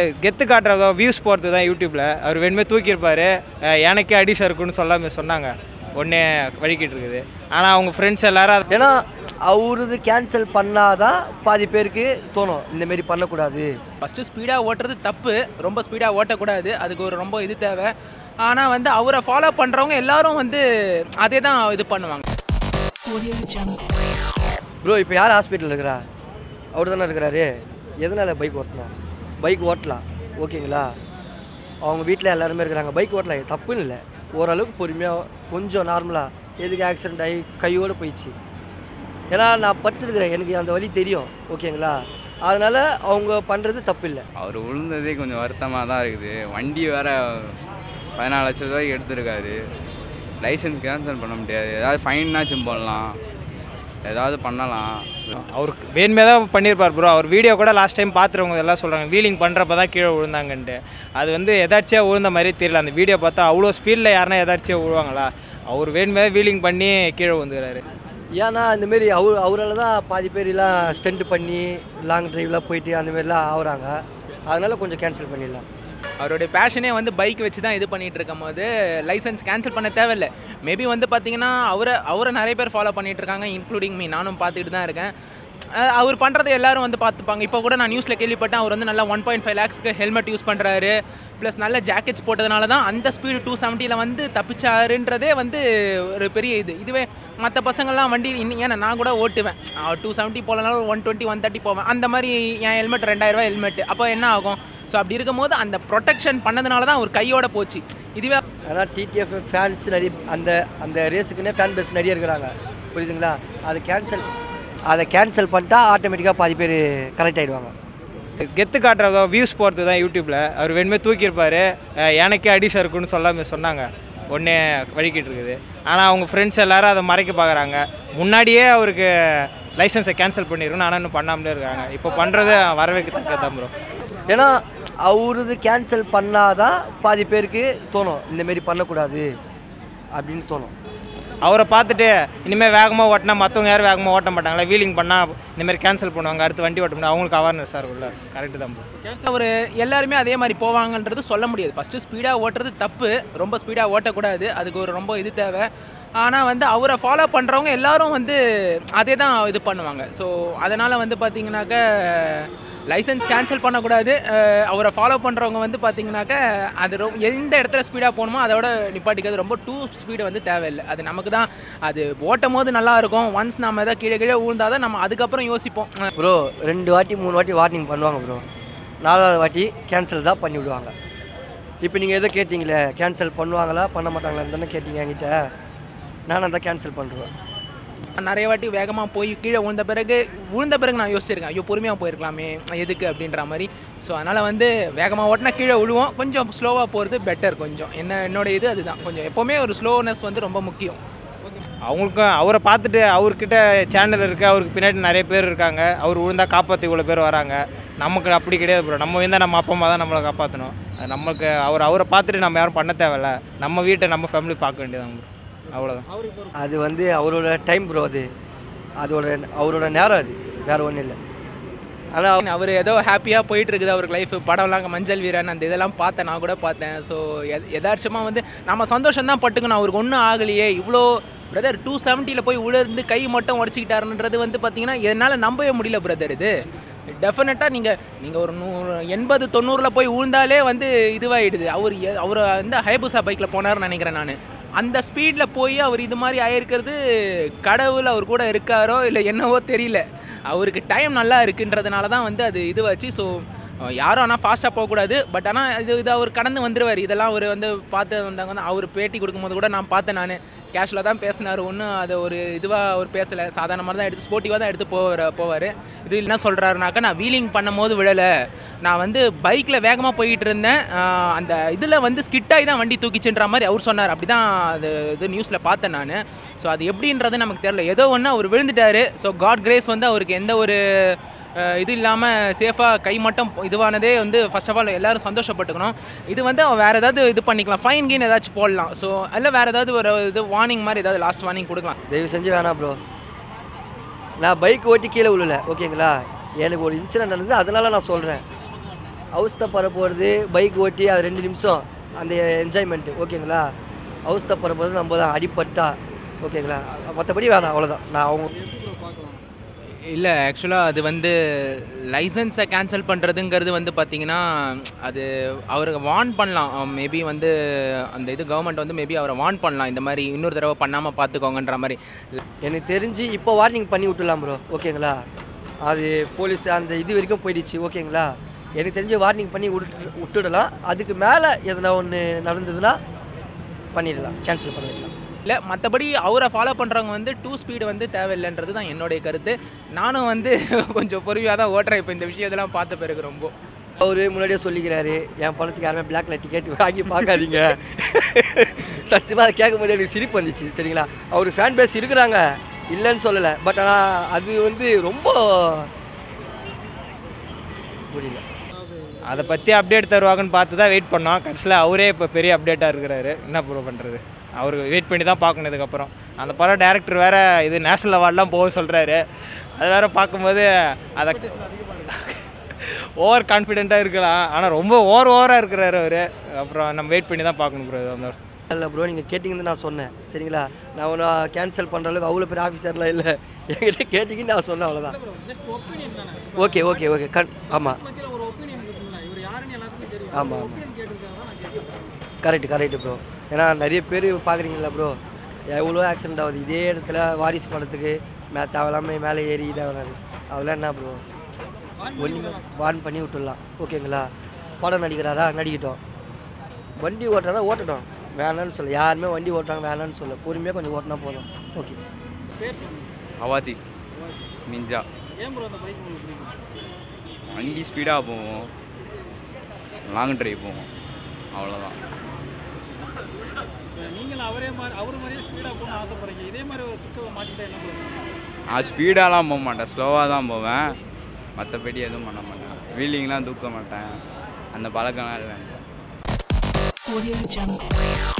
கெத்து காட்டுறதோ வியூஸ் போகிறது தான் யூடியூப்பில் அவர் வேணுமே தூக்கியிருப்பார் எனக்கே அடி சறுக்குன்னு சொல்லாம சொன்னாங்க ஒன்றே வழிக்கிட்டு இருக்குது ஆனால் அவங்க ஃப்ரெண்ட்ஸ் எல்லாரும் அது- ஏன்னா அவரது கேன்சல் பண்ணாதான் பாதி பேருக்கு தோணும் இந்த மாரி பண்ணக்கூடாது ஃபஸ்ட்டு ஸ்பீடாக ஓட்டுறது தப்பு ரொம்ப ஸ்பீடாக ஓட்டக்கூடாது அதுக்கு ஒரு ரொம்ப இது தேவை ஆனால் வந்து அவரை ஃபாலோ பண்ணுறவங்க எல்லாரும் வந்து அதே தான் இது பண்ணுவாங்க ப்ரோ இப்போ யார் ஹாஸ்பிட்டலில் இருக்கிறா அவர் தானே இருக்கிறாரு எதனால் பைக் ஓட்டணும் பைக் ஓட்டலாம் ஓகேங்களா அவங்க வீட்டில் எல்லாருமே இருக்கிறாங்க பைக் ஓட்டலாம் தப்புன்னு இல்லை ஓரளவுக்கு பொறுமையாக கொஞ்சம் நார்மலாக எதுக்கு ஆக்சிடென்ட் ஆகி கையோடு போயிடுச்சு ஏன்னா நான் பட்டுருக்கிறேன் எனக்கு அந்த வழி தெரியும் ஓகேங்களா அதனால் அவங்க பண்ணுறது தப்பு இல்லை அவர் விழுந்ததே கொஞ்சம் வருத்தமாக தான் இருக்குது வண்டி வேற பதினாலு லட்ச ரூபாய்க்கு எடுத்திருக்காரு லைசன்ஸ் கேன்சல் பண்ண முடியாது ஏதாவது ஃபைன்னாச்சும் போடலாம் ஏதாவது பண்ணலாம் அவருக்கு வேணுமே தான் பண்ணியிருப்பார் ப்ரோ அவர் வீடியோ கூட லாஸ்ட் டைம் பார்த்துறவங்க எல்லாம் சொல்கிறாங்க வீலிங் பண்ணுறப்ப தான் கீழே விழுந்தாங்கன்ட்டு அது வந்து எதாச்சியாக விழுந்த மாதிரி தெரியல அந்த வீடியோ பார்த்தா அவ்வளோ ஸ்பீடில் யாருன்னா எதாச்சியாக விழுவாங்களா அவர் வேணுமே வீலிங் பண்ணி கீழே விழுந்துறாரு ஏன்னா இந்தமாரி அவர் அவரால் தான் பாதி பேர் எல்லாம் ஸ்டண்ட் பண்ணி லாங் டிரைவ்லாம் போயிட்டு அந்த மாதிரிலாம் ஆகுறாங்க அதனால் கொஞ்சம் கேன்சல் பண்ணிடலாம் அவருடைய பேஷனே வந்து பைக் வச்சு தான் இது பண்ணிட்டு இருக்கும் போது லைசன்ஸ் கேன்சல் பண்ண தேவையில்லை மேபி வந்து பார்த்தீங்கன்னா அவரை அவரை நிறைய பேர் ஃபாலோ பண்ணிட்டு இருக்காங்க இன்க்ளூடிங் மீ நானும் பார்த்துக்கிட்டு தான் இருக்கேன் அஹ் அவர் பண்ணுறதை எல்லாரும் வந்து பார்த்துப்பாங்க இப்போ கூட நான் நியூஸில் கேள்விப்பட்டேன் அவர் வந்து நல்லா ஒன் பாயிண்ட் ஃபைவ் லேக்ஸ்க்கு ஹெல்மெட் யூஸ் பண்ணுறாரு ப்ளஸ் நல்ல ஜாக்கெட்ஸ் போட்டதுனால தான் அந்த ஸ்பீடு டூ செவன்ட்டியில் வந்து தப்பிச்சாருன்றதே வந்து ஒரு பெரிய இது இதுவே மற்ற பசங்கள்லாம் வண்டி இன்னும் ஏன்னா நான் கூட ஓட்டுவேன் டூ செவன்ட்டி போகலனாலும் ஒன் டுவெண்ட்டி ஒன் தேர்ட்டி போவேன் அந்த மாதிரி என் ஹெல்மெட் ரெண்டாயிரரூவா ஹெல்மெட் அப்போ என்ன ஆகும் ஸோ அப்படி இருக்கும்போது அந்த ப்ரொடெக்ஷன் பண்ணதுனால தான் அவர் கையோட போச்சு இதுவே ஆனால் டிடிஎஃப் ஃபேன்ஸ் நிறைய அந்த அந்த ரேஸுக்குன்னே ஃபேன் பேஸ் நிறைய இருக்கிறாங்க புரியுதுங்களா அதை கேன்சல் அதை கேன்சல் பண்ணிட்டா ஆட்டோமேட்டிக்காக பாதி பேர் கரெக்ட் ஆகிடுவாங்க கெத்து காட்டுறதோ வியூஸ் போகிறது தான் யூடியூப்பில் அவர் வேணுமே தூக்கியிருப்பார் எனக்கே அடி சறுக்குன்னு சொல்லாம சொன்னாங்க ஒன்றே வழிக்கிட்டு இருக்குது ஆனால் அவங்க ஃப்ரெண்ட்ஸ் எல்லாரும் அதை மறைக்க பார்க்குறாங்க முன்னாடியே அவருக்கு லைசன்ஸை கேன்சல் பண்ணிடணும் ஆனால் இன்னும் பண்ணாமலே இருக்காங்க இப்போ பண்ணுறது வரவேற்கத்தக்க தான் ப்ரோ ஏன்னா அவரது கேன்சல் பண்ணாதான் பாதி பேருக்கு தோணும் இந்த மாரி பண்ணக்கூடாது அப்படின்னு தோணும் அவரை பார்த்துட்டு இனிமேல் வேகமாக ஓட்டினா மற்றவங்க யாரும் வேகமாக ஓட்ட மாட்டாங்களா வீலிங் பண்ணால் இந்தமாரி கேன்சல் பண்ணுவாங்க அடுத்து வண்டி ஓட்ட முடியும் அவங்களுக்கு அவேர்னஸ் இருக்குல்ல கரெக்டு தான் ப்ரோ அவர் எல்லாருமே அதே மாதிரி போவாங்கன்றது சொல்ல முடியாது ஃபஸ்ட்டு ஸ்பீடாக ஓட்டுறது தப்பு ரொம்ப ஸ்பீடாக ஓட்டக்கூடாது அதுக்கு ஒரு ரொம்ப இது தேவை ஆனால் வந்து அவரை ஃபாலோ பண்ணுறவங்க எல்லாரும் வந்து அதே தான் இது பண்ணுவாங்க ஸோ அதனால் வந்து பார்த்தீங்கன்னாக்க லைசன்ஸ் கேன்சல் பண்ணக்கூடாது அஹ் அவரை ஃபாலோ பண்ணுறவங்க வந்து பார்த்தீங்கன்னாக்க அது ரொம்ப எந்த இடத்துல ஸ்பீடாக போகணுமோ அதோட நிப்பாட்டிக்கிறது ரொம்ப டூ ஸ்பீடு வந்து தேவையில்லை அது நமக்கு தான் அது ஓட்டும் போது நல்லா இருக்கும் ஒன்ஸ் நம்ம எதாவது கீழே கீழே விழுந்தாதான் நம்ம அதுக்கப்புறம் யோசிப்போம் ப்ரோ ரெண்டு வாட்டி மூணு வாட்டி வார்னிங் பண்ணுவாங்க ப்ரோ நாலாவது வாட்டி கேன்சல் தான் பண்ணி விடுவாங்க இப்போ நீங்கள் எதோ கேட்டிங்களே கேன்சல் பண்ணுவாங்களா பண்ண மாட்டாங்களான்னு தானே கேட்டீங்க என்கிட்ட நானும் தான் கேன்சல் பண்ணுறேன் நிறைய வாட்டி வேகமாக போய் கீழே விழுந்த பிறகு விழுந்த பிறகு நான் யோசிச்சிருக்கேன் ஐயோ பொறுமையாக போயிருக்கலாமே எதுக்கு அப்படின்ற மாதிரி ஸோ அதனால் வந்து வேகமாக ஓட்டினா கீழே விழுவோம் கொஞ்சம் ஸ்லோவாக போகிறது பெட்டர் கொஞ்சம் என்ன என்னோட இது அதுதான் கொஞ்சம் எப்போவுமே ஒரு ஸ்லோனஸ் வந்து ரொம்ப முக்கியம் அவங்களுக்கும் அவரை பார்த்துட்டு அவர்கிட்ட சேனல் இருக்குது அவருக்கு பின்னாடி நிறைய பேர் இருக்காங்க அவர் விழுந்தா காப்பாற்றி இவ்வளோ பேர் வராங்க நமக்கு அப்படி கிடையாது ப்ரோ நம்ம விழுந்தா நம்ம அப்பா அம்மா தான் நம்மளை காப்பாற்றணும் அது நமக்கு அவர் அவரை பார்த்துட்டு நம்ம யாரும் பண்ண தேவையில்ல நம்ம வீட்டை நம்ம ஃபேமிலி பார்க்க வேண்டியதாங்க ப்ரோ அவ்வளோதான் அது வந்து அவரோட டைம் ப்ரோ அது அதோட அவரோட நேரம் அது வேறு ஒன்றும் இல்லை ஆனால் அவர் ஏதோ ஹாப்பியாக போயிட்டு இருக்குது அவருக்கு லைஃப் படம்லாம் மஞ்சள் வீரன் அந்த இதெல்லாம் பார்த்தேன் நான் கூட பார்த்தேன் ஸோ எதார்ச்சமாக வந்து நம்ம சந்தோஷம் தான் பட்டுக்கணும் அவருக்கு ஒன்றும் ஆகலையே இவ்வளோ பிரதர் டூ செவன்ட்டியில் போய் உலர்ந்து கை மட்டும் உடச்சிக்கிட்டாருன்றது வந்து பார்த்தீங்கன்னா என்னால் நம்பவே முடியல பிரதர் இது டெஃபினட்டாக நீங்கள் நீங்கள் ஒரு நூறு எண்பது தொண்ணூறில் போய் விழுந்தாலே வந்து இதுவாகிடுது அவர் எ- அவர் வந்து ஹைபுசா பைக்கில் போனார்னு நினைக்கிறேன் நான் அந்த ஸ்பீடில் போய் அவர் இது மாதிரி ஆயிருக்கிறது கடவுள் அவர் கூட இருக்காரோ இல்லை என்னவோ தெரியல அவருக்கு டைம் நல்லா இருக்குன்றதுனால தான் வந்து அது இதுவாச்சு ஸோ யாரும் ஆனால் ஃபாஸ்ட்டாக போகக்கூடாது பட் ஆனால் இது இது அவர் கடந்து வந்துடுவார் இதெல்லாம் அவர் வந்து பார்த்து வந்தாங்க வந்து அவர் பேட்டி கொடுக்கும்போது கூட நான் பார்த்தேன் நான் கேஷுவலாக தான் பேசினார் ஒன்றும் அதை ஒரு இதுவாக அவர் பேசலை சாதாரணமாக தான் எடுத்து ஸ்போர்ட்டிவாக தான் எடுத்து போவார் போவார் இது என்ன சொல்கிறாருனாக்கா நான் வீலிங் பண்ணும்போது விழலை நான் வந்து பைக்கில் வேகமாக போயிட்டு இருந்தேன் ஆஹ் அந்த இதில் வந்து ஸ்கிட்டாகி தான் வண்டி தூக்கிச்சுன்ற மாதிரி அவர் சொன்னார் அப்படி தான் அது இது நியூஸில் பார்த்தேன் நான் ஸோ அது எப்படின்றது நமக்கு தெரியல ஏதோ ஒன்று அவர் விழுந்துட்டாரு ஸோ காட் கிரேஸ் வந்து அவருக்கு எந்த ஒரு அஹ், இது இல்லாமல் சேஃபாக கை மட்டும் இதுவானதே வந்து ஃபர்ஸ்ட் ஆஃப் ஆல் எல்லாரும் சந்தோஷப்பட்டுக்கணும் இது வந்து அவன் வேறு ஏதாவது இது பண்ணிக்கலாம் ஃபைன் கீன் ஏதாச்சும் போடலாம் ஸோ இல்லை வேறு ஏதாவது ஒரு இது வார்னிங் மாதிரி ஏதாவது லாஸ்ட் வார்னிங் கொடுக்கலாம் தயவு செஞ்சு வேணாம் ப்ரோ நான் பைக் ஓட்டி கீழே விழல ஓகேங்களா எனக்கு ஒரு இன்சிடென்ட் நடந்தது அதனால நான் சொல்கிறேன் ஹவுஸ் தப்பற போகிறது பைக் ஓட்டி அது ரெண்டு நிமிஷம் அந்த என்ஜாய்மெண்ட்டு ஓகேங்களா ஹவுஸ் தப்பற போகிறது நம்ம தான் அடிப்பட்டா ஓகேங்களா மற்றபடி வேணாம் அவ்வளோதான் நான் அவங்க இல்லை ஆக்சுவலாக அது வந்து லைசன்ஸை கேன்சல் பண்ணுறதுங்கிறது வந்து பார்த்தீங்கன்னா அது அவருக்கு வார்ன் பண்ணலாம் மேபி வந்து அந்த இது கவர்மெண்ட் வந்து மேபி அவரை வார்ன் பண்ணலாம் இந்த மாதிரி இன்னொரு தடவை பண்ணாமல் பார்த்துக்கோங்கன்ற மாதிரி எனக்கு தெரிஞ்சு இப்போ வார்னிங் பண்ணி விட்டுலாம் ப்ரோ ஓகேங்களா அது போலீஸ் அந்த இது வரைக்கும் போயிடுச்சு ஓகேங்களா எனக்கு தெரிஞ்சு வார்னிங் பண்ணி விட்டு விட்டுடலாம் அதுக்கு மேலே எதனா ஒன்று நடந்ததுன்னா பண்ணிடலாம் கேன்சல் பண்ணிடலாம் இல்லை மற்றபடி அவரை ஃபாலோ பண்ணுறவங்க வந்து டூ ஸ்பீடு வந்து தேவையில்லைன்றது தான் என்னுடைய கருத்து நானும் வந்து கொஞ்சம் பொறுமையாக தான் ஓட்டுறேன் இப்போ இந்த விஷயத்தெல்லாம் பார்த்த பிறகு ரொம்ப அவர் முன்னாடியே சொல்லிக்கிறாரு என் பணத்துக்கு யாருமே பிளாக்ல டிக்கெட் வாங்கி பார்க்காதீங்க சத்தியமாக அதை கேட்கும் போது எனக்கு சிரிப்பு வந்துச்சு சரிங்களா அவர் ஃபேன் பேஸ் இருக்கிறாங்க இல்லைன்னு சொல்லலை பட் ஆனால் அது வந்து ரொம்ப புரியல அதை பற்றி அப்டேட் தருவாங்கன்னு பார்த்து தான் வெயிட் பண்ணோம் கடைசியில் அவரே இப்போ பெரிய அப்டேட்டாக இருக்கிறாரு என்ன ப்ரோ பண்ணுறது அவருக்கு வெயிட் பண்ணி தான் பார்க்கணும் இதுக்கப்புறம் அந்த படம் டேரக்டர் வேறு இது நேஷனல் அவார்ட்லாம் போக சொல்கிறாரு அது வேறு பார்க்கும்போது அதை ஓவர் கான்ஃபிடென்ட்டாக இருக்கலாம் ஆனால் ரொம்ப ஓவர் ஓவராக இருக்கிறாரு அவர் அப்புறம் நம்ம வெயிட் பண்ணி தான் பார்க்கணும் ப்ரோ அந்த இல்லை ப்ரோ நீங்கள் கேட்டிங்கன்னு நான் சொன்னேன் சரிங்களா நான் ஒன்றும் கேன்சல் பண்ணுற அளவுக்கு அவ்வளோ பெரிய ஆஃபீஸர்லாம் இல்லை என்கிட்ட கேட்டிங்கன்னு நான் சொன்னேன் அவ்வளோதான் ஓகே ஓகே ஓகே கண் ஆமாம் ஆமாம் ஆமாம் கரெக்ட் கரெக்ட் ப்ரோ ஏன்னா நிறைய பேர் பார்க்குறீங்களா ப்ரோ எவ்வளோ ஆக்சிடென்ட் ஆகுது இதே இடத்துல வாரிசு படத்துக்கு மே தேவையில்லாமல் மேலே ஏறி இதாக அதெல்லாம் என்ன ப்ரோ ஒன்றுமே வார்ன் பண்ணி விட்டுடலாம் ஓகேங்களா படம் நடிக்கிறாரா நடிக்கட்டும் வண்டி ஓட்டுறதா ஓட்டட்டும் வேணான்னு சொல்ல யாருமே வண்டி ஓட்டுறாங்க வேணான்னு சொல்ல பொறுமையாக கொஞ்சம் ஓட்டினா போதும் ஓகே அவாச்சி நிஞ்சா வண்டி ஸ்பீடாக போவோம் லாங் டிரைவ் போவோம் அவ்வளோதான் நீங்களும் அவரே மாதிரி அவர் மாதிரியே ஸ்பீடாக போகணும்னு ஆசைப்படுறீங்க இதே மாதிரி ஒரு சிக்கலை மாட்டிக்கிட்டா என்ன பண்ணுவீங்க நான் ஸ்பீடாலாம் போக மாட்டேன் ஸ்லோவாக தான் போவேன் மற்றபடி எதுவும் பண்ண மாட்டேன் வீலிங்லாம் தூக்க மாட்டேன் அந்த பழக்கம்லாம் இல்லை எனக்கு. Audio Jungle.